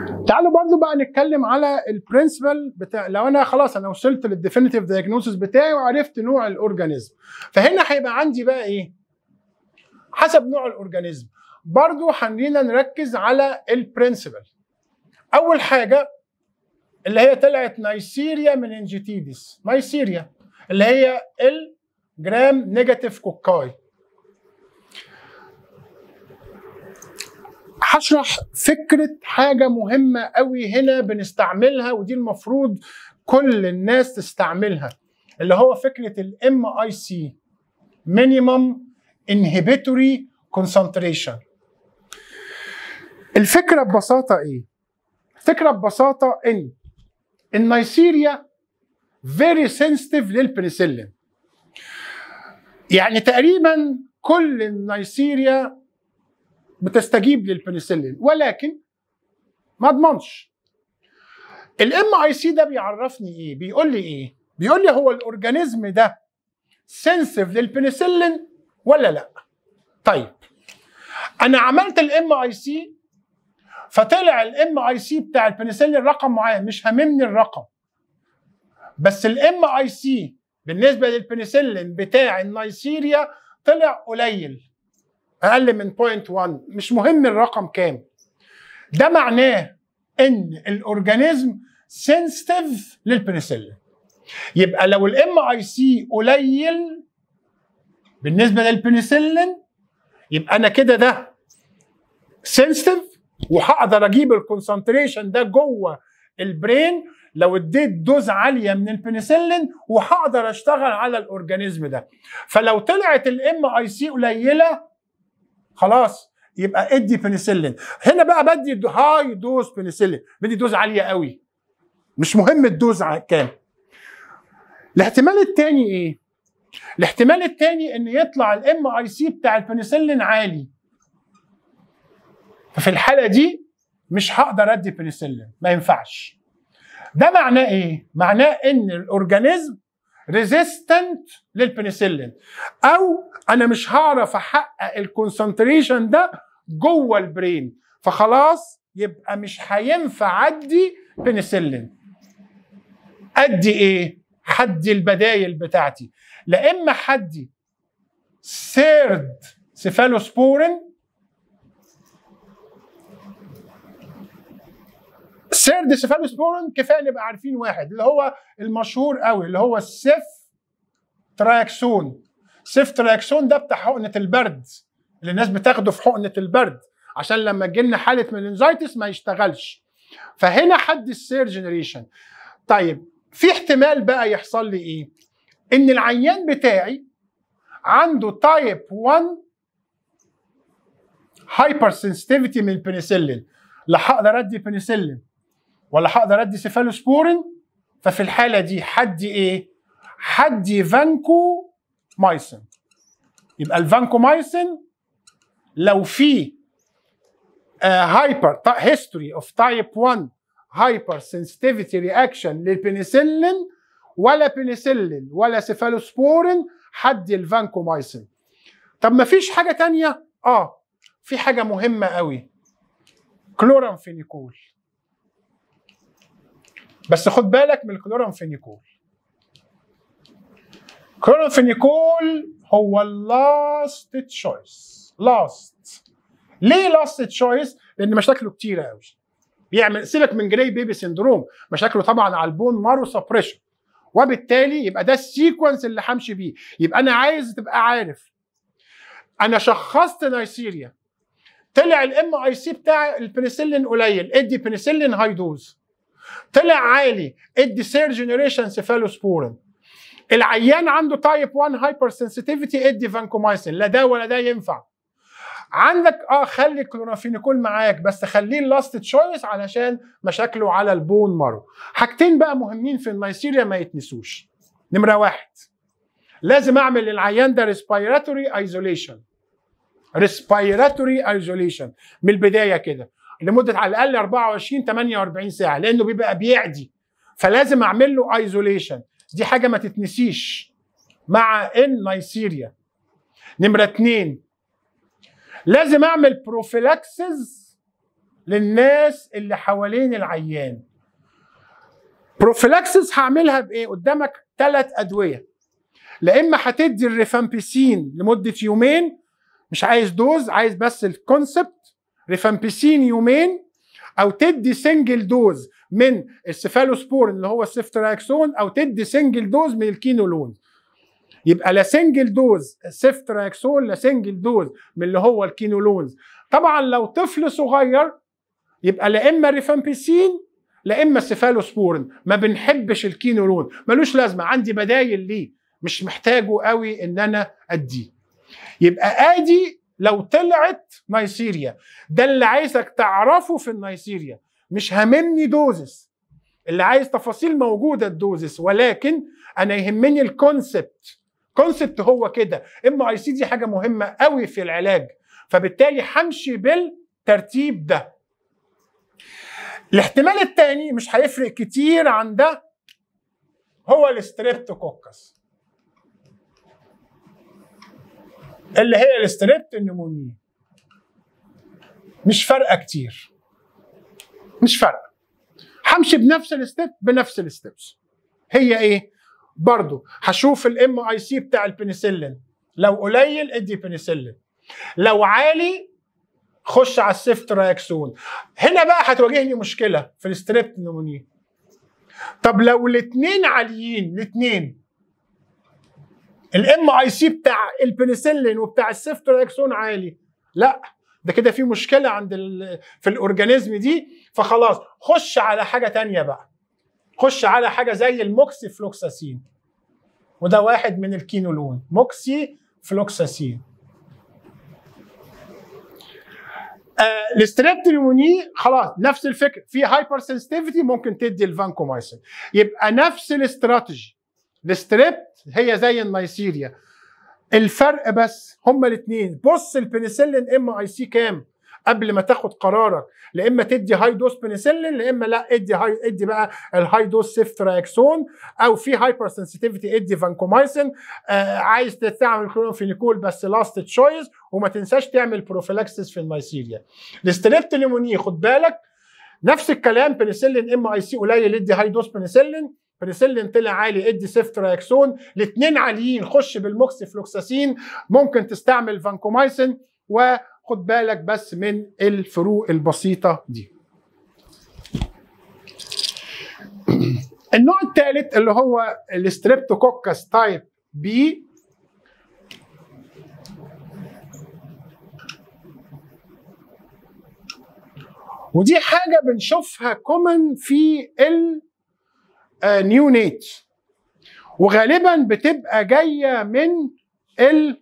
تعالوا برضو بقى نتكلم على البرنسبل بتاع لو انا خلاص انا وصلت للديفينيتيف دايجنوسيس بتاعي وعرفت نوع الاورجانيزم فهنا هيبقى عندي بقى ايه حسب نوع الاورجانيزم برضو خلينا نركز على البرنسبل اول حاجه اللي هي طلعت نيسيريا مننجيتيدس نيسيريا اللي هي الجرام نيجاتيف كوكاي هشرح فكرة حاجة مهمة قوي هنا بنستعملها ودي المفروض كل الناس تستعملها اللي هو فكرة الام اي سي مينيمم انهبيتوري كونسنتريشن الفكرة ببساطة ايه؟ الفكرة ببساطة ان النيسيريا فيري سنسيتيف للبنسلين يعني تقريبا كل النيسيريا بتستجيب للبنسلين ولكن ما اضمنش الام اي سي ده بيعرفني ايه بيقول لي ايه بيقول لي هو الاورجانيزم ده سنسيف للبنسلين ولا لا طيب انا عملت الام اي سي فطلع الام اي سي بتاع البنسلين رقم معين مش هاممني الرقم بس الام اي سي بالنسبه للبنسلين بتاع النيسيريا طلع قليل اقل من 0.1 مش مهم الرقم كام ده معناه ان الاورجانيزم سنسيتيف للبنسلين يبقى لو الام اي سي قليل بالنسبه للبنسلين يبقى انا كده ده سنسيتيف وهقدر اجيب الكونسنتريشن ده جوه البرين لو اديت دوز عاليه من البنسلين وهقدر اشتغل على الاورجانيزم ده فلو طلعت الام اي سي قليله خلاص يبقى ادي بنسلين هنا بقى بدي هاي دوز بنسلين بدي دوز عاليه قوي مش مهم الدوز كام الاحتمال الثاني ايه الاحتمال الثاني ان يطلع الام اي سي بتاع البنسلين عالي ففي الحاله دي مش هقدر ادي بنسلين ما ينفعش ده معناه ايه معناه ان الاورجانيزم ريزيستنت للبنسلين او انا مش هعرف احقق الكونسنتريشن ده جوه البرين فخلاص يبقى مش هينفع ادي بنسلين ادي ايه حدي البدايل بتاعتي لا اما حدي سيرد سيفالوسبورين سيرد سيفالوسبورين كفايه نبقى عارفين واحد اللي هو المشهور قوي اللي هو السيف تراكسون سيف تراكسون ده بتاع حقنه البرد اللي الناس بتاخده في حقنه البرد عشان لما تجي لنا حاله مننجايتس ما يشتغلش فهنا حد السير جنريشن طيب في احتمال بقى يحصل لي ايه ان العيان بتاعي عنده تايب 1 هايبر سنسيتيفيتي من البنسلين لا هقدر ادي بنسلين ولا هقدر ادي سيفالوسبورين ففي الحاله دي حدي ايه حدي فانكو مايسن يبقى الفانكومايسين لو في هايبر هيستوري اوف تايب 1 هايبر سنسيتيفيتي رياكشن للبنسلين ولا بنسلين ولا سيفالوسبورين حدي الفانكومايسين طب ما فيش حاجه تانية اه في حاجه مهمه قوي كلورامفينيكول بس خد بالك من الكلورامفينيكول كلورامفينيكول هو اللاست تشويس لاست ليه لاست تشويس لان مشاكله كتيره قوي بيعمل سيبك من جراي بيبي سندروم مشاكله طبعا على البون مارو سبريشن وبالتالي يبقى ده السيكونس اللي همشي بيه يبقى انا عايز تبقى عارف انا شخصت نيسيريا طلع الام اي سي بتاع البنسلين قليل ادي بنسلين هاي دوز طلع عالي ادي سير جنريشن سيفالوسبورين العيان عنده تايب 1 هايبر سنسيتيفيتي ادي فانكومايسين لا ده ولا ده ينفع عندك اه خلي الكلورافينيكول معاك بس خليه اللاست تشويس علشان مشاكله على البون مارو حاجتين بقى مهمين في النيسيريا ما يتنسوش نمره واحد لازم اعمل للعيان ده ريسبيراتوري ايزوليشن ريسبيراتوري ايزوليشن من البدايه كده لمده على الاقل 24 48 ساعه لانه بيبقى بيعدي فلازم اعمل له ايزوليشن دي حاجه ما تتنسيش مع النيسيريا نمره اتنين لازم اعمل بروفيلاكسز للناس اللي حوالين العيان بروفيلاكسس هعملها بايه قدامك ثلاث ادويه لا اما هتدي الريفامبيسين لمده يومين مش عايز دوز عايز بس الكونسبت ريفامبيسين يومين او تدي سنجل دوز من السيفالوسبورين اللي هو السيفتراكسون او تدي سنجل دوز من الكينولون يبقى لا سنجل دوز سيفتراكسون لا سنجل دوز من اللي هو الكينولونز طبعا لو طفل صغير يبقى لا اما ريفامبيسين لا اما السيفالوسبورين ما بنحبش الكينولون ملوش لازمه عندي بدايل ليه مش محتاجه قوي ان انا اديه يبقى ادي لو طلعت نيسيريا ده اللي عايزك تعرفه في النيسيريا مش هاممني دوزس اللي عايز تفاصيل موجوده الدوزس ولكن انا يهمني الكونسبت كونسبت هو كده ام اي سي دي حاجه مهمه قوي في العلاج فبالتالي همشي بالترتيب ده الاحتمال الثاني مش هيفرق كتير عن ده هو الستريبتوكوكس اللي هي الستريبت النمونية مش فارقه كتير مش فارقه همشي بنفس الستيب بنفس الستبس هي ايه برضو هشوف الام اي سي بتاع البنسلين لو قليل ادي بنسلين لو عالي خش على السيفت رايكسون هنا بقى هتواجهني مشكله في الستريبت نمونيا طب لو الاثنين عاليين الاثنين الام اي سي بتاع البنسلين وبتاع السيفت رايكسون عالي لا ده كده في مشكله عند ال في الاورجانيزم دي فخلاص خش على حاجه تانية بقى خش على حاجه زي الموكسي فلوكساسين وده واحد من الكينولون موكسي فلوكساسين آه الاستريبتوليموني خلاص نفس الفكره في هايبر سنسيتيفيتي ممكن تدي الفانكومايسين يبقى نفس الاستراتيجي الاستريبت هي زي النيسيريا الفرق بس هما الاثنين بص البنسلين ام اي سي كام قبل ما تاخد قرارك لا اما تدي هاي دوز بنسلين لا اما لا ادي هاي ادي بقى الهاي دوز سيفتراكسون او في هايبر سنسيتيفيتي ادي فانكومايسين آه عايز تستعمل كلونفينيكول بس لاست تشويس وما تنساش تعمل بروفيلاكسس في النيسيريا الاستريبتوليموني خد بالك نفس الكلام بنسلين ام اي سي قليل ادي هاي دوز بنسلين بنسلين طلع عالي ادي سيفتراكسون الاثنين عاليين خش بالموكسي فلوكساسين ممكن تستعمل فانكومايسين وخد بالك بس من الفروق البسيطة دي النوع الثالث اللي هو الستريبتوكوكس تايب بي ودي حاجة بنشوفها كومن في النيونيت وغالبا بتبقى جاية من ال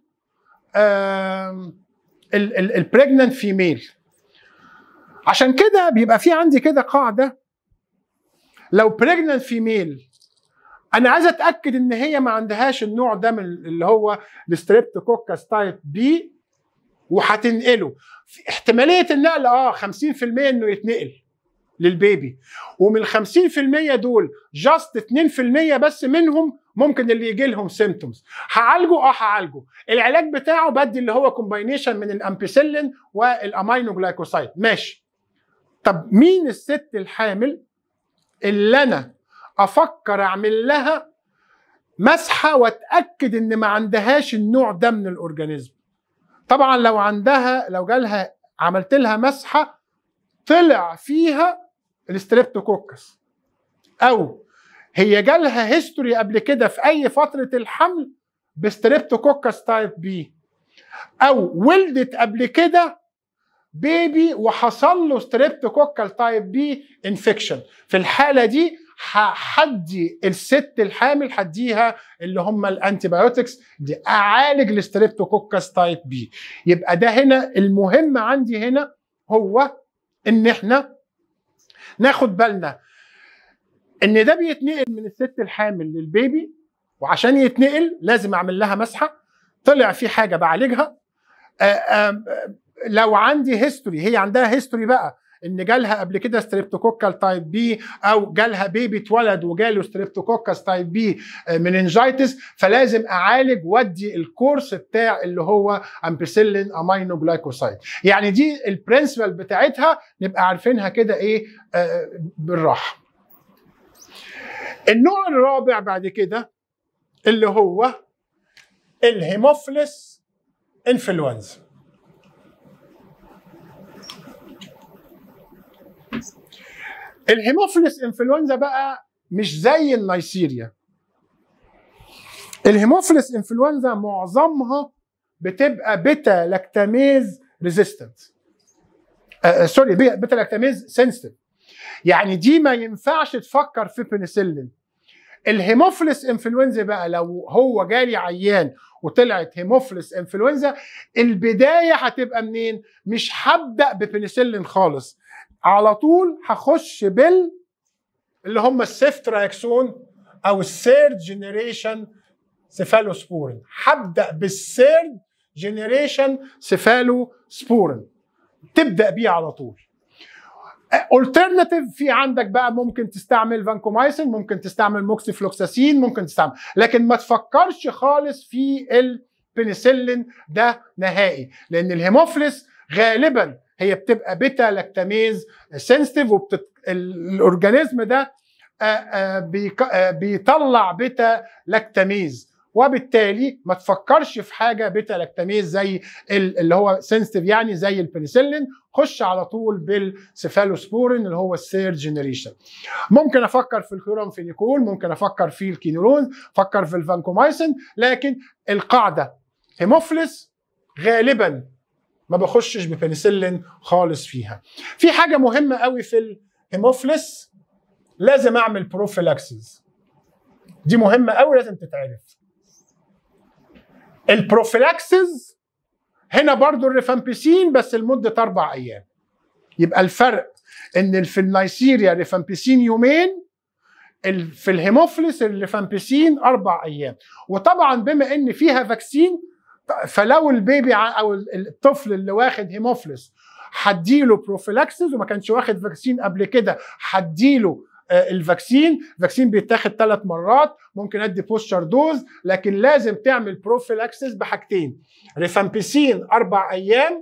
البريجننت فيميل عشان كده بيبقى في عندي كده قاعده لو بريجننت فيميل انا عايز اتاكد ان هي ما عندهاش النوع ده من اللي هو الستريبتوكوكس تايب بي وهتنقله احتماليه النقل اه 50% انه يتنقل للبيبي ومن ال 50% دول جاست 2% بس منهم ممكن اللي يجي لهم سيمتومز هعالجه اه هعالجه العلاج بتاعه بدي اللي هو كومباينيشن من الامبيسيلين والامينو جلايكوسايد ماشي طب مين الست الحامل اللي انا افكر اعمل لها مسحه واتاكد ان ما عندهاش النوع ده من الاورجانيزم طبعا لو عندها لو جالها عملت لها مسحه طلع فيها الستريبتوكوكس او هي جالها هيستوري قبل كده في اي فتره الحمل بستريبتوكوكس تايب بي او ولدت قبل كده بيبي وحصل له ستريبتوكوكال تايب بي انفكشن في الحاله دي هدي الست الحامل هديها اللي هم الانتي بايوتكس دي اعالج الستريبتوكوكس تايب بي يبقى ده هنا المهم عندي هنا هو ان احنا ناخد بالنا ان ده بيتنقل من الست الحامل للبيبي وعشان يتنقل لازم اعمل لها مسحه طلع في حاجه بعالجها آآ آآ لو عندي هيستوري هي عندها هيستوري بقى ان جالها قبل كده ستريبتوكوكال تايب بي او جالها بيبي اتولد وجاله ستريبتوكوكس تايب بي مننجايتس فلازم اعالج وادي الكورس بتاع اللي هو امبيسيلين امينو جلايكوسايد يعني دي البرنسبل بتاعتها نبقى عارفينها كده ايه آه بالراحه النوع الرابع بعد كده اللي هو الهيموفلس انفلونزا الهيموفيلس انفلونزا بقى مش زي النيسيريا الهيموفيلس انفلونزا معظمها بتبقى بيتا لاكتاميز ريزيستنت آه سوري بيتا لاكتاميز سنسيتيف يعني دي ما ينفعش تفكر في بنسلين الهيموفيلس انفلونزا بقى لو هو جالي عيان وطلعت هيموفيلس انفلونزا البدايه هتبقى منين؟ مش هبدا ببنسلين خالص على طول هخش بال اللي هم السيفتراكسون او الثيرد جنريشن سيفالوسبورين هبدا بالثيرد جنريشن سيفالوسبورين تبدا بيه على طول الترناتيف في عندك بقى ممكن تستعمل فانكومايسين ممكن تستعمل موكسيفلوكساسين ممكن تستعمل لكن ما تفكرش خالص في البنسلين ده نهائي لان الهيموفلس غالبا هي بتبقى بيتا لاكتاميز سنسيتيف وبتت... الاورجانيزم ده بيطلع بيتا لاكتاميز وبالتالي ما تفكرش في حاجه بيتا لاكتاميز زي اللي هو سنسيتيف يعني زي البنسلين خش على طول بالسيفالوسبورين اللي هو الثيرد جنريشن ممكن افكر في الكلورامفينيكول ممكن افكر في الكينولون افكر في الفانكومايسين لكن القاعده هيموفلس غالبا ما بخشش ببنسلين خالص فيها في حاجه مهمه قوي في الهيموفلس لازم اعمل بروفيلاكسيس دي مهمه قوي لازم تتعرف البروفيلاكسيس هنا برضو الريفامبيسين بس لمده اربع ايام يبقى الفرق ان في النيسيريا ريفامبيسين يومين في الهيموفلس الريفامبيسين اربع ايام وطبعا بما ان فيها فاكسين فلو البيبي او الطفل اللي واخد هيموفلس هديله بروفيلاكسيس وما كانش واخد فاكسين قبل كده هديله الفاكسين الفاكسين بيتاخد ثلاث مرات ممكن ادي بوستر دوز لكن لازم تعمل بروفيلاكسيس بحاجتين ريفامبيسين اربع ايام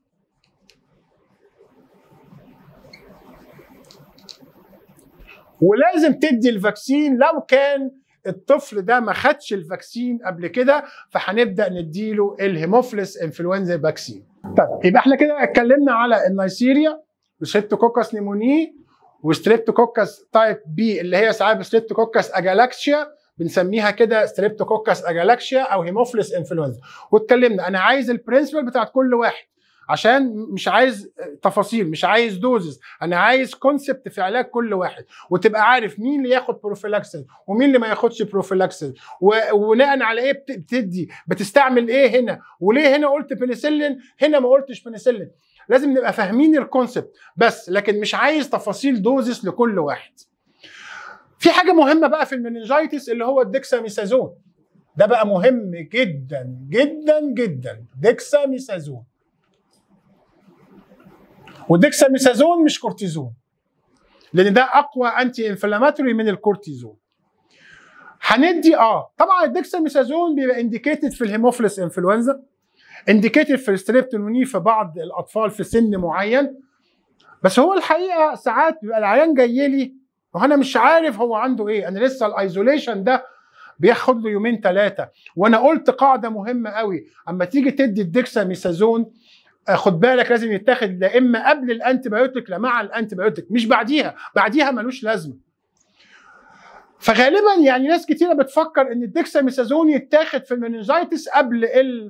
ولازم تدي الفاكسين لو كان الطفل ده ما خدش الفاكسين قبل كده فهنبدا نديله الهيموفلس انفلونزا فاكسين طيب يبقى احنا كده اتكلمنا على النيسيريا وستريبتوكوكس نيموني وستريبتوكوكس تايب بي اللي هي ساعات ستريبتوكوكس اجالاكسيا بنسميها كده ستريبتوكوكس اجالاكسيا او هيموفلس انفلونزا واتكلمنا انا عايز البرنسبل بتاعت كل واحد عشان مش عايز تفاصيل مش عايز دوزز انا عايز كونسبت في علاج كل واحد وتبقى عارف مين اللي ياخد بروفيلاكسين ومين اللي ما ياخدش بروفيلاكسين وبناء على ايه بتدي بتستعمل ايه هنا وليه هنا قلت بنسلين هنا ما قلتش بنسلين لازم نبقى فاهمين الكونسبت بس لكن مش عايز تفاصيل دوزس لكل واحد في حاجه مهمه بقى في المننجايتس اللي هو الديكساميثازون ده بقى مهم جدا جدا جدا ديكساميثازون والديكساميثازون مش كورتيزون لان ده اقوى انتي انفلاماتوري من الكورتيزون هندي اه طبعا الديكساميثازون بيبقى انديكيتد في الهيموفلس انفلونزا انديكيتد في الستريبتونوني في بعض الاطفال في سن معين بس هو الحقيقه ساعات بيبقى العيان جاي لي وانا مش عارف هو عنده ايه انا لسه الايزوليشن ده بياخد له يومين ثلاثه وانا قلت قاعده مهمه قوي اما تيجي تدي الديكساميثازون خد بالك لازم يتاخد لا اما قبل الانتي بايوتيك لا مع الانتي بايوتيك مش بعديها بعديها ملوش لازمه فغالبا يعني ناس كتيره بتفكر ان الديكساميثازون يتاخد في المننجايتس قبل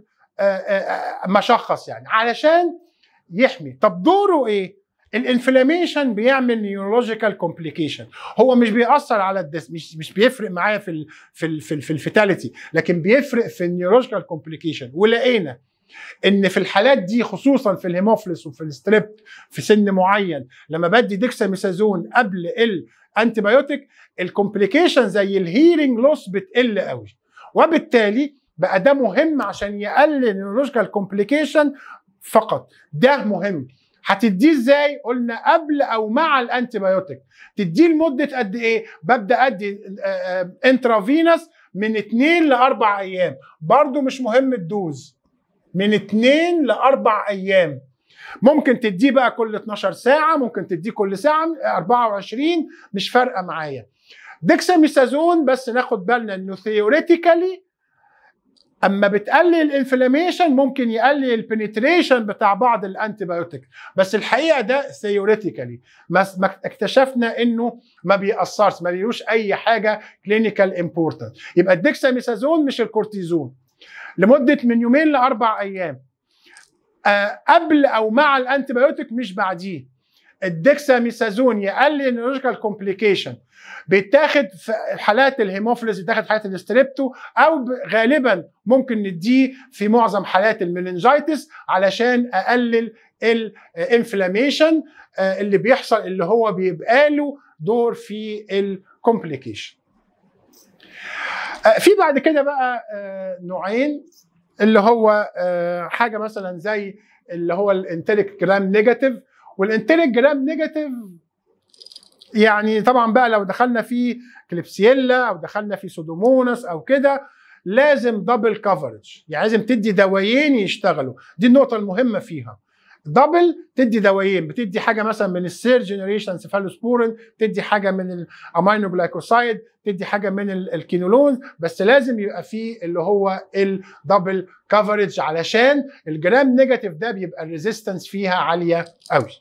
المشخص يعني علشان يحمي طب دوره ايه الانفلاميشن بيعمل نيورولوجيكال كومبليكيشن هو مش بيأثر على الدس مش مش بيفرق معايا في ال في ال في, ال في الفيتاليتي لكن بيفرق في النيورولوجيكال كومبليكيشن ولقينا ان في الحالات دي خصوصا في الهيموفلس وفي الستريب في سن معين لما بدي ديكساميثازون قبل الانتي بايوتيك الكومبليكيشن زي الهيرنج لوس بتقل قوي وبالتالي بقى ده مهم عشان يقلل النيورولوجيكال كومبليكيشن فقط ده مهم هتديه ازاي؟ قلنا قبل او مع الانتي بايوتيك تديه لمده قد ايه؟ ببدا ادي انترافينوس من 2 ل 4 ايام برضو مش مهم الدوز من 2 ل 4 ايام ممكن تديه بقى كل 12 ساعه ممكن تديه كل ساعه 24 مش فارقه معايا ديكساميثازون بس ناخد بالنا انه ثيوريتيكالي اما بتقلل الانفلاميشن ممكن يقلل البنتريشن بتاع بعض الانتي بايوتيك بس الحقيقه ده ثيوريتيكالي ما اكتشفنا انه ما بيأثرش ما بيلوش اي حاجه كلينيكال امبورتنت يبقى الديكساميثازون مش الكورتيزون لمده من يومين لاربع ايام آه قبل او مع الانتي بايوتيك مش بعديه الديكساميثازون يقلل النيورولوجيكال كومبليكيشن بيتاخد في حالات الهيموفيلس بيتاخد في حالات الاستريبتو او غالبا ممكن نديه في معظم حالات المننجايتس علشان اقلل الانفلاميشن اللي بيحصل اللي هو بيبقى له دور في الكومبليكيشن في بعد كده بقى نوعين اللي هو حاجه مثلا زي اللي هو الانتريك جرام نيجاتيف والانتريك جرام نيجاتيف يعني طبعا بقى لو دخلنا في كليبسيلا او دخلنا في سودوموناس او كده لازم دبل كفرج يعني لازم تدي دوايين يشتغلوا دي النقطه المهمه فيها دبل تدي دوايين بتدي حاجه مثلا من السير جنريشن سيفالوسبورين تدي حاجه من الامينو جلايكوسايد تدي حاجه من الكينولون بس لازم يبقى فيه اللي هو الدبل كفرج علشان الجرام نيجاتيف ده بيبقى الريزيستنس فيها عاليه قوي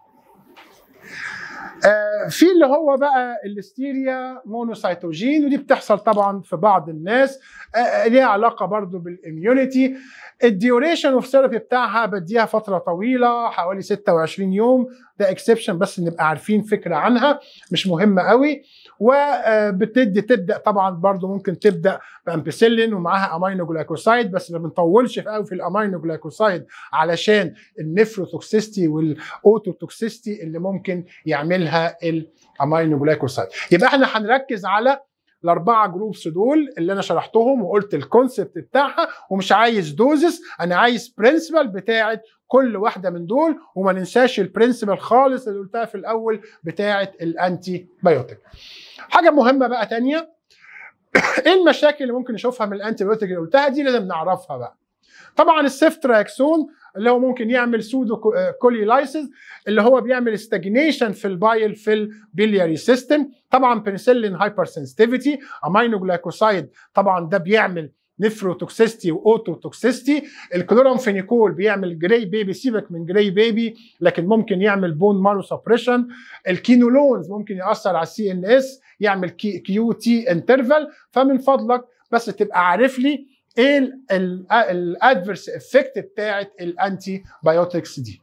آه في اللي هو بقى الاستيريا مونوسيتوجين ودي بتحصل طبعا في بعض الناس آه ليها علاقه برضو بالاميونيتي الديوريشن اوف ثيرابي بتاعها بديها فتره طويله حوالي 26 يوم ده اكسبشن بس نبقى عارفين فكره عنها مش مهمه قوي وبتدي تبدا طبعا برضو ممكن تبدا بامبيسيلين ومعاها امينو جلايكوسايد بس ما بنطولش قوي في الامينو جلايكوسايد علشان النفروتوكسيستي والاوتوتوكسيستي اللي ممكن يعملها الامينو جلايكوسايد يبقى احنا هنركز على الاربعه جروبس دول اللي انا شرحتهم وقلت الكونسبت بتاعها ومش عايز دوزس انا عايز برنسبل بتاعه كل واحده من دول وما ننساش البرنسبل خالص اللي قلتها في الاول بتاعه الانتي بايوتيك حاجه مهمه بقى تانية ايه المشاكل اللي ممكن نشوفها من الانتي بايوتيك اللي قلتها دي لازم نعرفها بقى طبعا السيفتراكسون اللي هو ممكن يعمل سودو كوليلايسيس اللي هو بيعمل استجنيشن في البايل في البيلياري سيستم طبعا بنسلين هايبر سنسيتيفيتي امينو جلايكوسايد طبعا ده بيعمل نفروتوكسيستي واوتوتوكسيستي الكلورامفينيكول بيعمل جراي بيبي سيبك من جراي بيبي لكن ممكن يعمل بون مارو سبريشن الكينولونز ممكن ياثر على السي ان اس يعمل كيو تي انترفال فمن فضلك بس تبقى عارف لي ايه الادفيرس افكت بتاعت الانتي بايوتكس دي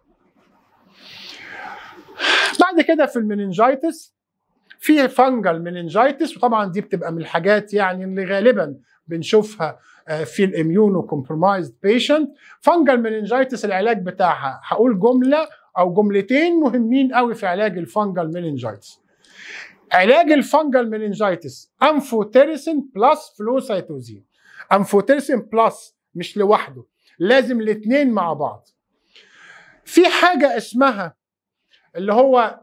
بعد كده في المننجايتس في فانجل مننجايتس وطبعا دي بتبقى من الحاجات يعني اللي غالبا بنشوفها في الاميونو كومبرومايزد بيشنت فانجل مننجايتس العلاج بتاعها هقول جمله او جملتين مهمين قوي في علاج الفانجل مننجايتس علاج الفانجل مننجايتس انفوتيريسين بلس فلوسايتوزين انفوتيرسين بلس مش لوحده لازم الاثنين مع بعض في حاجه اسمها اللي هو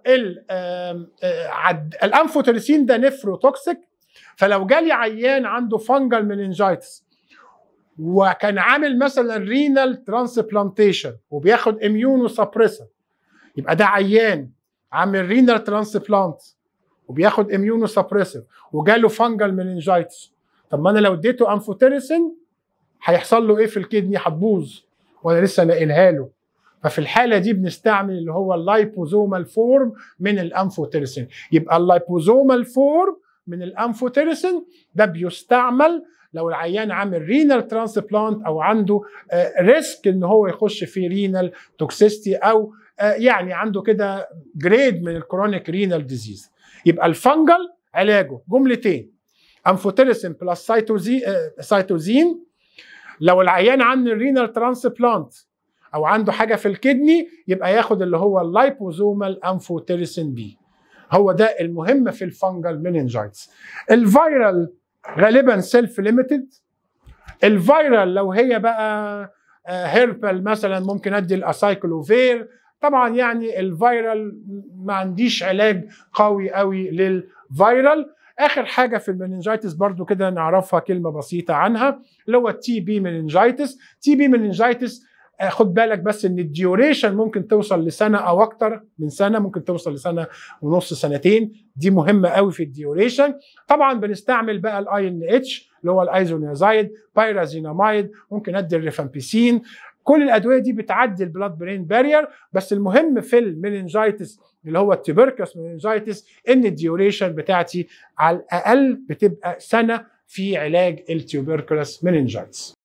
الانفوتيرسين ده نفروتوكسيك فلو جالي عيان عنده فانجل مننجايتس وكان عامل مثلا رينال ترانسبلانتيشن وبياخد اميونو سبريسر يبقى ده عيان عامل رينال ترانسبلانت وبياخد اميونو سبريسر وجاله فانجل مننجايتس طب ما انا لو اديته انفوتيرسين هيحصل له ايه في الكدني هتبوظ وانا لسه ناقلها له ففي الحاله دي بنستعمل اللي هو اللايبوزومال فورم من الانفوتيرسين يبقى اللايبوزومال فورم من الانفوتيرسين ده بيستعمل لو العيان عامل رينال ترانسبلانت او عنده ريسك ان هو يخش في رينال توكسيستي او يعني عنده كده جريد من الكرونيك رينال ديزيز يبقى الفنجل علاجه جملتين انفوتيرسين بلس سيتوزين سيتوزين لو العيان عنده الرينال ترانسبلانت او عنده حاجه في الكدني يبقى ياخد اللي هو اللايبوزومال انفوتيرسين بي هو ده المهم في الفنجل مننجايتس الفيرال غالبا سيلف ليميتد الفيرال لو هي بقى هيربل مثلا ممكن ادي الاسايكلوفير طبعا يعني الفيرال ما عنديش علاج قوي قوي للفيرال اخر حاجه في المننجايتس برضو كده نعرفها كلمه بسيطه عنها اللي هو التي بي مننجايتس تي بي مننجايتس خد بالك بس ان الديوريشن ممكن توصل لسنه او اكتر من سنه ممكن توصل لسنه ونص سنتين دي مهمه قوي في الديوريشن طبعا بنستعمل بقى الاي ان اتش اللي هو الايزونيازايد بايرازينامايد ممكن ادي الريفامبيسين كل الادويه دي بتعدي البلاد برين بارير بس المهم في المننجايتس اللي هو التبركس مننجايتس ان الديوريشن بتاعتي على الاقل بتبقى سنه في علاج التيوبركلس مننجايتس